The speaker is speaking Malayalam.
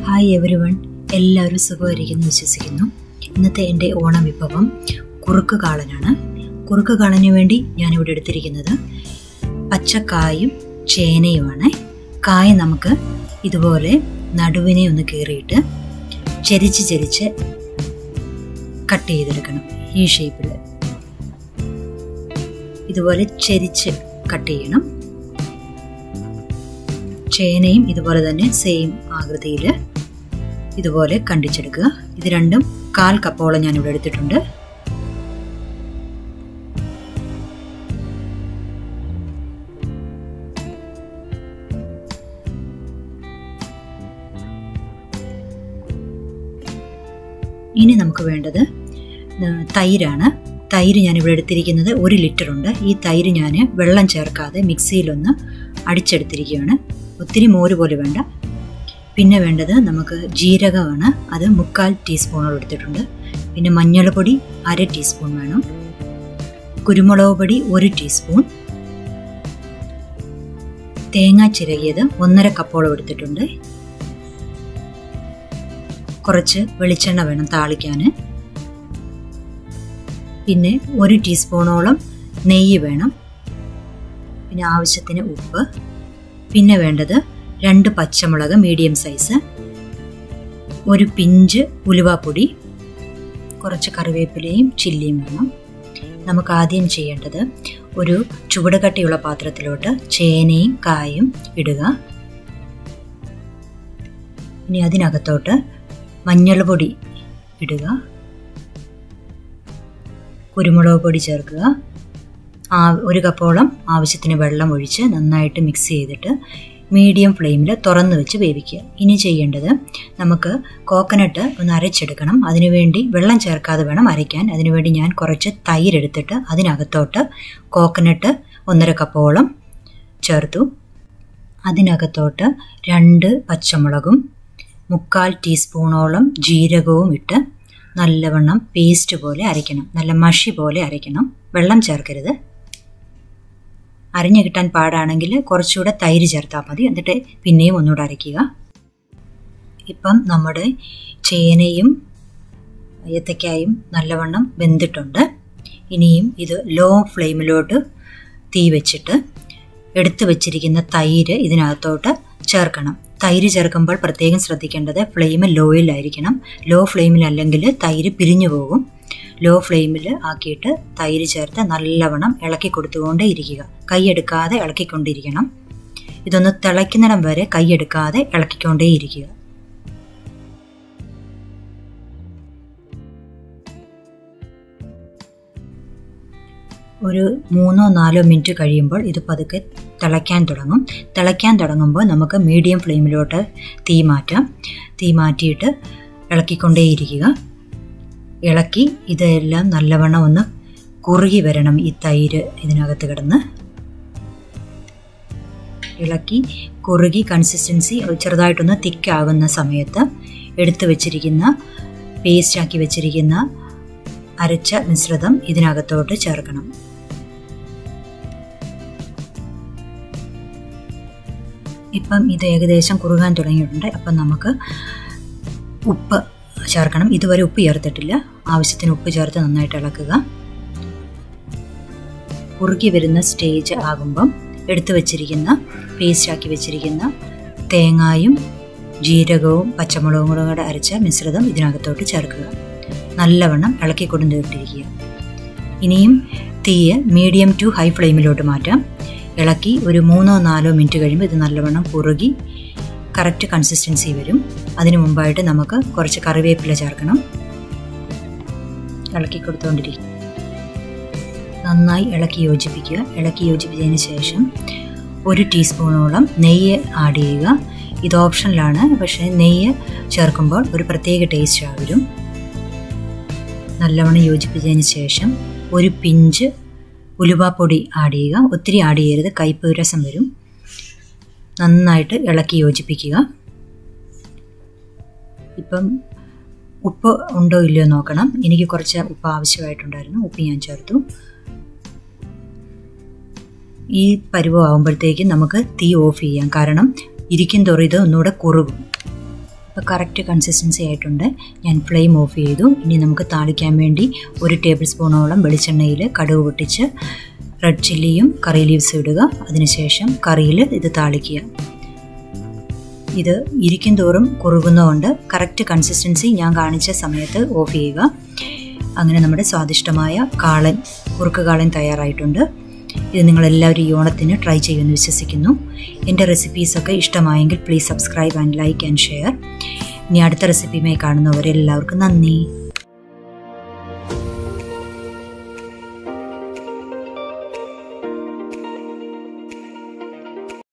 ഹായ് എവരി വൺ എല്ലാവരും സുഖമായിരിക്കുന്നു വിശ്വസിക്കുന്നു ഇന്നത്തെ എൻ്റെ ഓണം വിഭവം കുറുക്ക് കാളനാണ് കുറുക്ക് കാളന് വേണ്ടി ഞാനിവിടെ എടുത്തിരിക്കുന്നത് പച്ചക്കായും ചേനയുമാണ് കായ നമുക്ക് ഇതുപോലെ നടുവിനെ ഒന്ന് കീറിയിട്ട് ചെരിച്ച് ചെരിച്ച് കട്ട് ചെയ്തെടുക്കണം ഈ ഷേപ്പിൽ ഇതുപോലെ ചെരിച്ച് കട്ട് ചെയ്യണം ചേനയും ഇതുപോലെ തന്നെ സെയിം ആകൃതിയിൽ ഇതുപോലെ കണ്ടിച്ചെടുക്കുക ഇത് രണ്ടും കാൽ കപ്പോളം ഞാൻ ഇവിടെ എടുത്തിട്ടുണ്ട് ഇനി നമുക്ക് വേണ്ടത് തൈരാണ് തൈര് ഞാൻ ഇവിടെ എടുത്തിരിക്കുന്നത് ഒരു ലിറ്റർ ഉണ്ട് ഈ തൈര് ഞാൻ വെള്ളം ചേർക്കാതെ മിക്സിയിലൊന്ന് അടിച്ചെടുത്തിരിക്കുകയാണ് ഒത്തിരി മോര് പോലെ വേണ്ട പിന്നെ വേണ്ടത് നമുക്ക് ജീരകമാണ് അത് മുക്കാൽ ടീസ്പൂണോളം എടുത്തിട്ടുണ്ട് പിന്നെ മഞ്ഞൾപ്പൊടി അര ടീസ്പൂൺ വേണം കുരുമുളക് പൊടി ഒരു ടീസ്പൂൺ തേങ്ങ ചിരകിയത് ഒന്നര കപ്പോളം എടുത്തിട്ടുണ്ട് കുറച്ച് വെളിച്ചെണ്ണ വേണം താളിക്കാൻ പിന്നെ ഒരു ടീസ്പൂണോളം നെയ്യ് വേണം പിന്നെ ആവശ്യത്തിന് ഉപ്പ് പിന്നെ വേണ്ടത് രണ്ട് പച്ചമുളക് മീഡിയം സൈസ് ഒരു പിഞ്ച് ഉലുവാപ്പൊടി കുറച്ച് കറിവേപ്പിലയും ചില്ലിയും വേണം നമുക്ക് ആദ്യം ചെയ്യേണ്ടത് ഒരു ചുവട് കട്ടിയുള്ള പാത്രത്തിലോട്ട് ചേനയും കായും ഇടുക ഇനി അതിനകത്തോട്ട് മഞ്ഞൾ പൊടി ഇടുക കുരുമുളക് പൊടി ചേർക്കുക ആ ഒരു കപ്പോളം ആവശ്യത്തിന് വെള്ളം ഒഴിച്ച് നന്നായിട്ട് മിക്സ് ചെയ്തിട്ട് മീഡിയം ഫ്ലെയിമിൽ തുറന്ന് വെച്ച് വേവിക്കുക ഇനി ചെയ്യേണ്ടത് നമുക്ക് കോക്കനട്ട് ഒന്ന് അരച്ചെടുക്കണം അതിനുവേണ്ടി വെള്ളം ചേർക്കാതെ വേണം അരയ്ക്കാൻ അതിനുവേണ്ടി ഞാൻ കുറച്ച് തൈര് എടുത്തിട്ട് അതിനകത്തോട്ട് കോക്കനട്ട് ഒന്നര കപ്പോളം ചേർത്തു അതിനകത്തോട്ട് രണ്ട് പച്ചമുളകും മുക്കാൽ ടീസ്പൂണോളം ജീരകവും ഇട്ട് നല്ലവണ്ണം പേസ്റ്റ് പോലെ അരയ്ക്കണം നല്ല മഷി പോലെ അരയ്ക്കണം വെള്ളം ചേർക്കരുത് അരഞ്ഞു കിട്ടാൻ പാടാണെങ്കിൽ കുറച്ചുകൂടെ തൈര് ചേർത്താൽ മതി എന്നിട്ട് പിന്നെയും ഒന്നുകൂടെ അരയ്ക്കുക ഇപ്പം നമ്മുടെ ചേനയും ഏത്തക്കായും നല്ലവണ്ണം വെന്തിട്ടുണ്ട് ഇനിയും ഇത് ലോ ഫ്ലെയിമിലോട്ട് തീ വെച്ചിട്ട് എടുത്തു വെച്ചിരിക്കുന്ന തൈര് ഇതിനകത്തോട്ട് ചേർക്കണം തൈര് ചേർക്കുമ്പോൾ പ്രത്യേകം ശ്രദ്ധിക്കേണ്ടത് ഫ്ലെയിം ലോയിലായിരിക്കണം ലോ ഫ്ലെയിമിലല്ലെങ്കിൽ തൈര് പിരിഞ്ഞു പോകും ലോ ഫ്ലെയിമിൽ ആക്കിയിട്ട് തൈര് ചേർത്ത് നല്ലവണ്ണം ഇളക്കി കൊടുത്തുകൊണ്ടേ ഇരിക്കുക കൈയെടുക്കാതെ ഇളക്കിക്കൊണ്ടിരിക്കണം ഇതൊന്ന് തിളയ്ക്കുന്നിടം വരെ കൈയെടുക്കാതെ ഇളക്കിക്കൊണ്ടേ ഇരിക്കുക ഒരു മൂന്നോ നാലോ മിനിറ്റ് കഴിയുമ്പോൾ ഇത് പതുക്കെ തിളയ്ക്കാൻ തുടങ്ങും തിളയ്ക്കാൻ തുടങ്ങുമ്പോൾ നമുക്ക് മീഡിയം ഫ്ലെയിമിലോട്ട് തീ മാറ്റാം തീ മാറ്റിയിട്ട് ഇളക്കിക്കൊണ്ടേയിരിക്കുക ഇളക്കി ഇതെല്ലാം നല്ലവണ്ണം ഒന്ന് കുറുകി വരണം ഈ തൈര് ഇതിനകത്ത് കിടന്ന് ഇളക്കി കുറുകി കൺസിസ്റ്റൻസി ചെറുതായിട്ടൊന്ന് തിക്കാകുന്ന സമയത്ത് എടുത്തു വെച്ചിരിക്കുന്ന പേസ്റ്റാക്കി വെച്ചിരിക്കുന്ന അരച്ച മിശ്രിതം ഇതിനകത്തോട്ട് ചേർക്കണം ഇപ്പം ഇത് ഏകദേശം കുറുകാൻ തുടങ്ങിയിട്ടുണ്ട് അപ്പം നമുക്ക് ഉപ്പ് ചേർക്കണം ഇതുവരെ ഉപ്പ് ചേർത്തിട്ടില്ല ആവശ്യത്തിന് ഉപ്പ് ചേർത്ത് നന്നായിട്ട് ഇളക്കുക കുറുകി വരുന്ന സ്റ്റേജ് ആകുമ്പം എടുത്തു വച്ചിരിക്കുന്ന പേസ്റ്റാക്കി വെച്ചിരിക്കുന്ന തേങ്ങായും ജീരകവും പച്ചമുളകും കൂടെ അരച്ച മിശ്രിതം ഇതിനകത്തോട്ട് ചേർക്കുക നല്ലവണ്ണം ഇളക്കി കൊടുത്തിട്ടിരിക്കുക ഇനിയും തീയ് മീഡിയം ടു ഹൈ ഫ്ലെയിമിലോട്ട് മാറ്റാം ഇളക്കി ഒരു മൂന്നോ നാലോ മിനിറ്റ് കഴിയുമ്പോൾ ഇത് നല്ലവണ്ണം കുറുകി കറക്റ്റ് കൺസിസ്റ്റൻസി വരും അതിനു മുമ്പായിട്ട് നമുക്ക് കുറച്ച് കറിവേപ്പില ചേർക്കണം ഇളക്കി കൊടുത്തുകൊണ്ടിരിക്കും നന്നായി ഇളക്കി യോജിപ്പിക്കുക ഇളക്കി യോജിപ്പിച്ചതിന് ശേഷം ഒരു ടീസ്പൂണോളം നെയ്യ് ആഡ് ചെയ്യുക ഇത് ഓപ്ഷനിലാണ് പക്ഷേ നെയ്യ് ചേർക്കുമ്പോൾ ഒരു പ്രത്യേക ടേസ്റ്റ് വരും നല്ലവണ്ണം യോജിപ്പിച്ചതിന് ശേഷം ഒരു പിഞ്ച് ഉലുവാപ്പൊടി ആഡ് ചെയ്യുക ഒത്തിരി ആഡ് ചെയ്യരുത് കയ്പ് രസം വരും നന്നായിട്ട് ഇളക്കി യോജിപ്പിക്കുക ഇപ്പം ഉപ്പ് ഉണ്ടോ ഇല്ലയോ നോക്കണം എനിക്ക് കുറച്ച് ഉപ്പ് ആവശ്യമായിട്ടുണ്ടായിരുന്നു ഉപ്പ് ഞാൻ ചേർത്തു ഈ പരുവം ആകുമ്പോഴത്തേക്കും നമുക്ക് തീ ഓഫ് ചെയ്യാം കാരണം ഇരിക്കും തോറും ഇത് ഒന്നുകൂടെ കുറുകും ഇപ്പോൾ കറക്റ്റ് കൺസിസ്റ്റൻസി ആയിട്ടുണ്ട് ഞാൻ ഫ്ലെയിം ഓഫ് ചെയ്തു ഇനി നമുക്ക് താളിക്കാൻ വേണ്ടി ഒരു ടേബിൾ സ്പൂണോളം വെളിച്ചെണ്ണയിൽ കടുക് പൊട്ടിച്ച് റെഡ് ചില്ലിയും കറി ലീവ്സും ഇടുക അതിനുശേഷം കറിയിൽ ഇത് താളിക്കുക ഇത് ഇരിക്കും തോറും കുറുകുന്നതുകൊണ്ട് കറക്റ്റ് കൺസിസ്റ്റൻസി ഞാൻ കാണിച്ച സമയത്ത് ഓഫ് ചെയ്യുക അങ്ങനെ നമ്മുടെ സ്വാദിഷ്ടമായ കാളൻ കുറുക്ക് കാളൻ തയ്യാറായിട്ടുണ്ട് ഇത് നിങ്ങളെല്ലാവരും ഈ ഓണത്തിന് ട്രൈ ചെയ്യുമെന്ന് വിശ്വസിക്കുന്നു എൻ്റെ റെസിപ്പീസൊക്കെ ഇഷ്ടമായെങ്കിൽ please subscribe and like and share ഇനി അടുത്ത റെസിപ്പിയുമായി കാണുന്നവരെല്ലാവർക്കും നന്ദി